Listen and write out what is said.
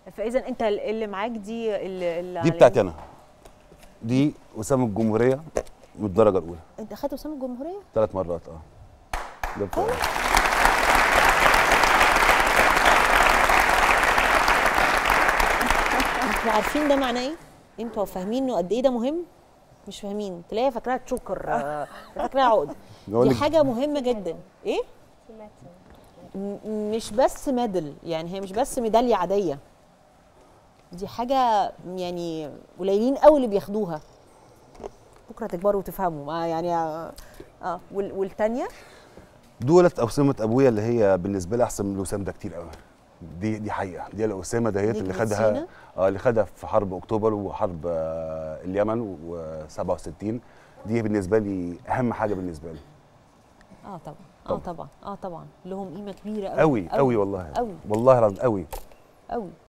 فاذا انت اللي معاك دي اللي اللي دي على بتاعتي اليمين. انا دي وسام الجمهوريه من الدرجه الاولى انت اخدت وسام الجمهوريه ثلاث مرات اه ده بتاعي انتوا عارفين ده معناه ايه؟ انتوا فاهمين انه قد ايه ده مهم؟ مش فاهمين تلاقيها فاكراها تشوكر آه، فاكراها عقد بقول دي لك- حاجه مهمه جدا ايه؟ م- مش بس ميدل يعني هي مش بس ميداليه عاديه دي حاجه يعني قليلين قوي اللي بياخدوها بكره تكبروا وتفهموا ما يعني اه آه، وال- والتانيه دولت اوسمه ابويا اللي هي بالنسبه لي احسن من الوسام ده كتير قوي دي دي حقيقه دي الاسامه دهيت اللي نجمة خدها سينا؟ اه اللي خدها في حرب اكتوبر وحرب آه اليمن و67 دي بالنسبه لي اهم حاجه بالنسبه لي اه طبعا اه طبعاً. طبعا اه طبعا لهم قيمه كبيره قوي قوي والله قوي والله العظيم قوي قوي